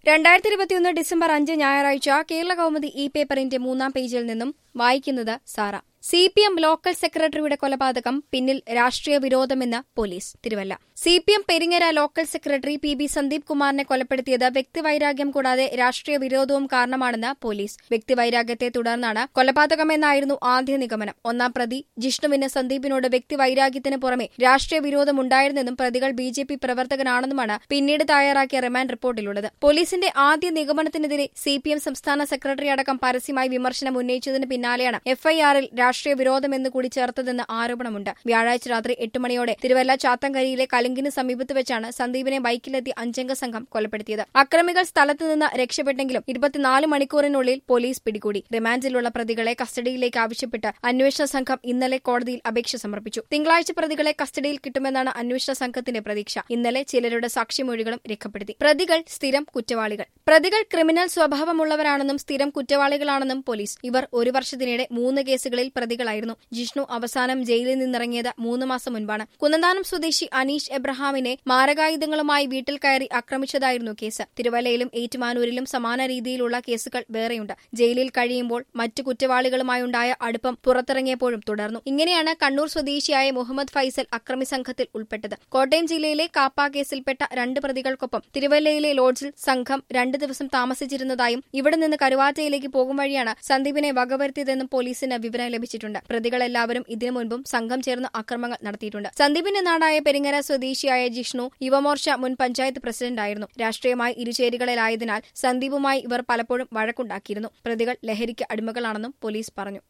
രണ്ടായിരത്തി ഇരുപത്തിയൊന്ന് ഡിസംബർ അഞ്ച് ഞായറാഴ്ച കേരള കൗമുദി ഇ പേപ്പറിന്റെ മൂന്നാം പേജിൽ നിന്നും വായിക്കുന്നത് Sara C P M local സെക്രട്ടറിയുടെ കൊലപാതകം പിന്നിൽ രാഷ്ട്രീയ വിരോധമെന്ന് police Thiruvalla C P M Peringara local secretary P B Sandeep കുമാറിനെ കൊലപ്പെടുത്തിയത് വ്യക്തിവൈരാഗ്യം കൂടാതെ രാഷ്ട്രീയ വിരോധവും കാരണമാണെന്ന് പോലീസ് വ്യക്തിവൈരാഗ്യത്തെ തുടർന്നാണ് കൊലപാതകമെന്നായിരുന്നു ആദ്യ നിഗമനം ഒന്നാം പ്രതി ജിഷ്ണുവിന് സന്ദീപിനോട് വ്യക്തിവൈരാഗ്യത്തിന് പുറമെ രാഷ്ട്രീയ വിരോധമുണ്ടായിരുന്നെന്നും പ്രതികൾ ബി ജെ പി പ്രവർത്തകനാണെന്നുമാണ് പിന്നീട് തയ്യാറാക്കിയ റിമാൻഡ് റിപ്പോർട്ടിലുള്ളത് പോലീസിന്റെ ആദ്യ നിഗമനത്തിനെതിരെ സി പി എം സംസ്ഥാന സെക്രട്ടറി അടക്കം പരസ്യമായി വിമർശനം ഉന്നയിച്ചതിന് പിന്നാലെയാണ് എഫ്ഐആറിൽ രാഷ്ട്രീയ വിരോധമെന്ന് കൂടി ചേർത്തതെന്ന് ആരോപണമുണ്ട് വ്യാഴാഴ്ച രാത്രി എട്ട് മണിയോടെ തിരുവല്ല ചാത്തങ്കരിയിലെ കലുങ്കിന് സമീപത്ത് വെച്ചാണ് സന്ദീപിനെ ബൈക്കിലെത്തി അഞ്ചംഗ സംഘം കൊലപ്പെടുത്തിയത് അക്രമികൾ സ്ഥലത്ത് നിന്ന് രക്ഷപ്പെട്ടെങ്കിലും ഇരുപത്തിനാല് മണിക്കൂറിനുള്ളിൽ പോലീസ് പിടികൂടി റിമാൻഡിലുള്ള പ്രതികളെ കസ്റ്റഡിയിലേക്ക് ആവശ്യപ്പെട്ട് അന്വേഷണ സംഘം ഇന്നലെ കോടതിയിൽ അപേക്ഷ സമർപ്പിച്ചു തിങ്കളാഴ്ച പ്രതികളെ കസ്റ്റഡിയിൽ കിട്ടുമെന്നാണ് അന്വേഷണ സംഘത്തിന്റെ പ്രതീക്ഷ ഇന്നലെ ചിലരുടെ സാക്ഷിമൊഴികളും രേഖപ്പെടുത്തി പ്രതികൾ സ്ഥിരം കുറ്റവാളികൾ പ്രതികൾ ക്രിമിനൽ സ്വഭാവമുള്ളവരാണെന്നും സ്ഥിരം കുറ്റവാളികളാണെന്നും പോലീസ് ഇവർ ഒരു വർഷത്തിനിടെ മൂന്ന് കേസുകളിൽ പ്രതികളായിരുന്നു ജിഷ്ണു അവസാനം ജയിലിൽ നിന്നിറങ്ങിയത് മൂന്ന് മാസം മുൻപാണ് കുന്നന്താനം സ്വദേശി അനീഷ് എബ്രഹാമിനെ മാരകായുധങ്ങളുമായി വീട്ടിൽ കയറി ആക്രമിച്ചതായിരുന്നു കേസ് തിരുവല്ലയിലും ഏറ്റുമാനൂരിലും സമാന രീതിയിലുള്ള കേസുകൾ വേറെയുണ്ട് ജയിലിൽ കഴിയുമ്പോൾ മറ്റു കുറ്റവാളികളുമായുണ്ടായ അടുപ്പം പുറത്തിറങ്ങിയപ്പോഴും തുടർന്നു ഇങ്ങനെയാണ് കണ്ണൂർ സ്വദേശിയായ മുഹമ്മദ് ഫൈസൽ അക്രമി സംഘത്തിൽ ഉൾപ്പെട്ടത് കോട്ടയം ജില്ലയിലെ കാപ്പ കേസിൽപ്പെട്ട രണ്ട് പ്രതികൾക്കൊപ്പം തിരുവല്ലയിലെ ലോഡ്ജിൽ സംഘം രണ്ട് ദിവസം താമസിച്ചിരുന്നതായും ഇവിടെ നിന്ന് കരുവാറ്റയിലേക്ക് പോകും വഴിയാണ് സന്ദീപിനെ വകവരുത്തിയതെന്നും പോലീസിന് വിവരം ലഭിച്ചിട്ടുണ്ട് പ്രതികളെല്ലാവരും ഇതിനു മുൻപും സംഘം ചേർന്ന് അക്രമങ്ങൾ നടത്തിയിട്ടുണ്ട് സന്ദീപിന്റെ നാടായ പെരിങ്ങര സ്വദേശിയായ ജിഷ്ണു യുവമോർച്ച മുൻ പഞ്ചായത്ത് പ്രസിഡന്റായിരുന്നു രാഷ്ട്രീയമായി ഇരുചേരികളിലായതിനാൽ സന്ദീപുമായി ഇവർ പലപ്പോഴും വഴക്കുണ്ടാക്കിയിരുന്നു പ്രതികൾ ലഹരിക്ക് അടിമകളാണെന്നും പോലീസ് പറഞ്ഞു